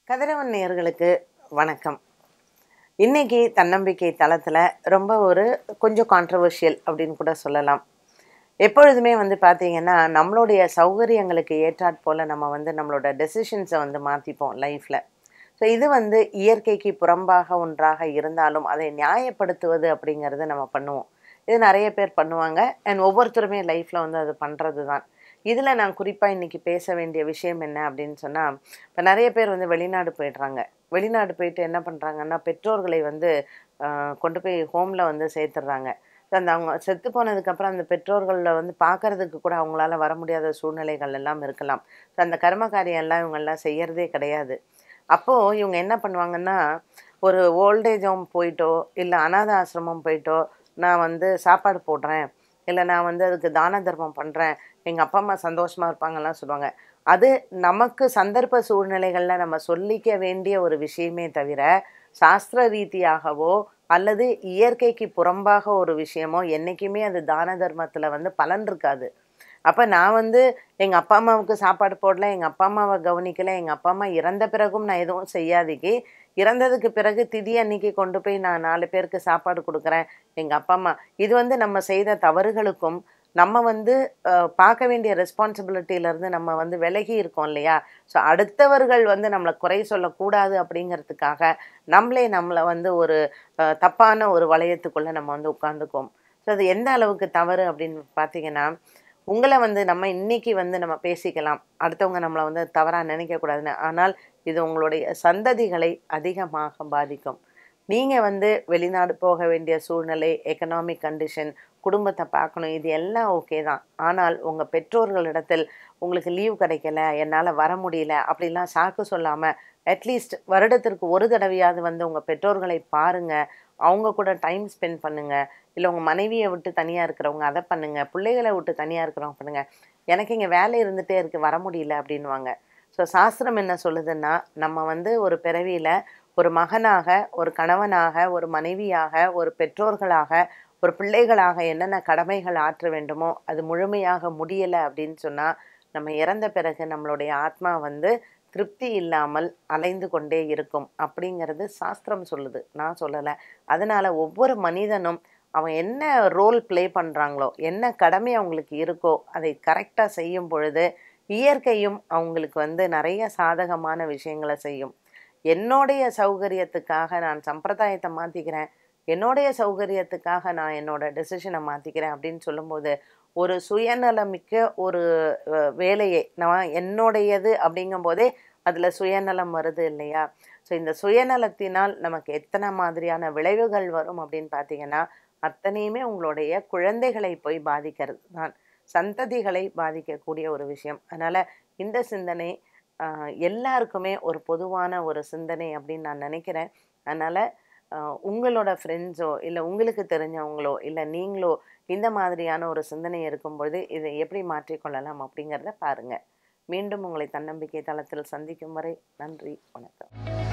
கதிரவன் நேயர்களுக்கு வணக்கம் இன்னைக்கு தன்னம்பிக்கை தளத்தில் ரொம்ப ஒரு கொஞ்சம் கான்ட்ரவர்ஷியல் அப்படின்னு கூட சொல்லலாம் எப்பொழுதுமே வந்து பார்த்தீங்கன்னா நம்மளுடைய சௌகரியங்களுக்கு ஏற்றாற் போல் நம்ம வந்து நம்மளோட டெசிஷன்ஸை வந்து மாற்றிப்போம் லைஃப்பில் ஸோ இது வந்து இயற்கைக்கு புறம்பாக ஒன்றாக இருந்தாலும் அதை நியாயப்படுத்துவது அப்படிங்கிறது நம்ம பண்ணுவோம் இது நிறைய பேர் பண்ணுவாங்க அண்ட் ஒவ்வொருத்தருமே லைஃப்பில் வந்து அது பண்ணுறது தான் இதில் நான் குறிப்பாக இன்றைக்கி பேச வேண்டிய விஷயம் என்ன அப்படின்னு சொன்னால் இப்போ நிறைய பேர் வந்து வெளிநாடு போயிடுறாங்க வெளிநாடு போயிட்டு என்ன பண்ணுறாங்கன்னா பெற்றோர்களை வந்து ஆஹ், கொண்டு போய் ஹோமில் வந்து சேர்த்துடுறாங்க ஸோ அந்த அவங்க செத்து போனதுக்கப்புறம் அந்த பெற்றோர்களில் வந்து பார்க்கறதுக்கு கூட அவங்களால வர முடியாத சூழ்நிலைகள் எல்லாம் இருக்கலாம் ஸோ அந்த கர்ம காரியம் எல்லாம் இவங்கெல்லாம் செய்யறதே கிடையாது அப்போது இவங்க என்ன பண்ணுவாங்கன்னா ஒரு ஓல்டேஜ் ஹோம் போயிட்டோ இல்லை அனாத ஆசிரமம் போயிட்டோ நான் வந்து சாப்பாடு போடுறேன் இல்லை நான் வந்து அதுக்கு தான தர்மம் பண்ணுறேன் எங்கள் அப்பா அம்மா சந்தோஷமாக இருப்பாங்கலாம் சொல்லுவாங்க அது நமக்கு சந்தர்ப்ப சூழ்நிலைகளில் நம்ம சொல்லிக்க வேண்டிய ஒரு விஷயமே தவிர சாஸ்திர ரீதியாகவோ அல்லது இயற்கைக்கு புறம்பாக ஒரு விஷயமோ என்றைக்குமே அது தான தர்மத்தில் வந்து பலன் இருக்காது அப்போ நான் வந்து எங்கள் அப்பா அம்மாவுக்கு சாப்பாடு போடல எங்கள் அப்பா அம்மாவை கவனிக்கல எங்கள் அப்பா அம்மா இறந்த பிறகும் நான் எதுவும் செய்யாதிக்கு இறந்ததுக்கு பிறகு திதி அன்னைக்கு கொண்டு போய் நான் நாலு பேருக்கு சாப்பாடு கொடுக்குறேன் எங்கள் அப்பா அம்மா இது வந்து நம்ம செய்த தவறுகளுக்கும் நம்ம வந்து அஹ், பார்க்க வேண்டிய ரெஸ்பான்சிபிலிட்டியிலேருந்து நம்ம வந்து விலகி இருக்கோம் இல்லையா ஸோ அடுத்தவர்கள் வந்து நம்மளை குறை சொல்லக்கூடாது அப்படிங்கிறதுக்காக நம்மளே நம்மளை வந்து ஒரு அஹ், தப்பான ஒரு வளையத்துக்குள்ளே நம்ம வந்து உட்காந்துக்குவோம் ஸோ அது எந்த அளவுக்கு தவறு அப்படின்னு பார்த்தீங்கன்னா உங்களை வந்து நம்ம இன்னைக்கு வந்து நம்ம பேசிக்கலாம் அடுத்தவங்க நம்மளை வந்து தவறாக நினைக்கக்கூடாதுன்னு ஆனால் இது உங்களுடைய சந்ததிகளை அதிகமாக பாதிக்கும் நீங்கள் வந்து வெளிநாடு போக வேண்டிய சூழ்நிலை எக்கனாமிக் கண்டிஷன் குடும்பத்தை பார்க்கணும் இது எல்லாம் ஓகே தான் ஆனால் உங்கள் பெற்றோர்களிடத்தில் உங்களுக்கு லீவ் கிடைக்கல என்னால் வர முடியல அப்படிலாம் சாக்கு சொல்லாமல் அட்லீஸ்ட் வருடத்திற்கு ஒரு தடவையாவது வந்து உங்கள் பெற்றோர்களை பாருங்கள் அவங்க கூட டைம் ஸ்பெண்ட் பண்ணுங்கள் இல்லை உங்கள் மனைவியை விட்டு தனியாக இருக்கிறவங்க அதை பண்ணுங்கள் பிள்ளைகளை விட்டு தனியாக இருக்கிறவங்க பண்ணுங்கள் எனக்கு இங்கே வேலை இருந்துகிட்டே இருக்குது வர முடியல அப்படின்வாங்க ஸோ சாஸ்திரம் என்ன சொல்லுதுன்னா நம்ம வந்து ஒரு பிறவியில் ஒரு மகனாக ஒரு கணவனாக ஒரு மனைவியாக ஒரு பெற்றோர்களாக ஒரு பிள்ளைகளாக என்னென்ன கடமைகள் ஆற்ற வேண்டுமோ அது முழுமையாக முடியலை அப்படின்னு சொன்னால் நம்ம இறந்த பிறகு நம்மளுடைய ஆத்மா வந்து திருப்தி இல்லாமல் அலைந்து கொண்டே இருக்கும் அப்படிங்கிறது சாஸ்திரம் சொல்லுது நான் சொல்லலை அதனால் ஒவ்வொரு மனிதனும் அவன் என்ன ரோல் ப்ளே பண்ணுறாங்களோ என்ன கடமை அவங்களுக்கு இருக்கோ அதை கரெக்டாக செய்யும் பொழுது இயற்கையும் அவங்களுக்கு வந்து நிறைய சாதகமான விஷயங்களை செய்யும் என்னுடைய சௌகரியத்துக்காக நான் சம்பிரதாயத்தை மாற்றிக்கிறேன் என்னுடைய சௌகரியத்துக்காக நான் என்னோட டெசிஷனை மாற்றிக்கிறேன் அப்படின்னு சொல்லும்போது ஒரு சுயநலமிக்க ஒரு அஹ், வேலையை நான் என்னுடையது அப்படிங்கும்போதே அதில் சுயநலம் வருது இல்லையா ஸோ இந்த சுயநலத்தினால் நமக்கு எத்தனை மாதிரியான விளைவுகள் வரும் அப்படின்னு பார்த்தீங்கன்னா அத்தனையுமே உங்களுடைய குழந்தைகளை போய் பாதிக்கிறது தான் சந்ததிகளை பாதிக்கக்கூடிய ஒரு விஷயம் அதனால் இந்த சிந்தனை ஆஹ், எல்லாருக்குமே ஒரு பொதுவான ஒரு சிந்தனை அப்படின்னு நான் நினைக்கிறேன் அதனால் உங்களோட ஃப்ரெண்ட்ஸோ இல்லை உங்களுக்கு தெரிஞ்சவங்களோ இல்லை நீங்களோ இந்த மாதிரியான ஒரு சிந்தனை இருக்கும்பொழுது இதை எப்படி மாற்றிக்கொள்ளலாம் அப்படிங்கிறத பாருங்கள் மீண்டும் உங்களை தன்னம்பிக்கை தளத்தில் சந்திக்கும் வரை நன்றி வணக்கம்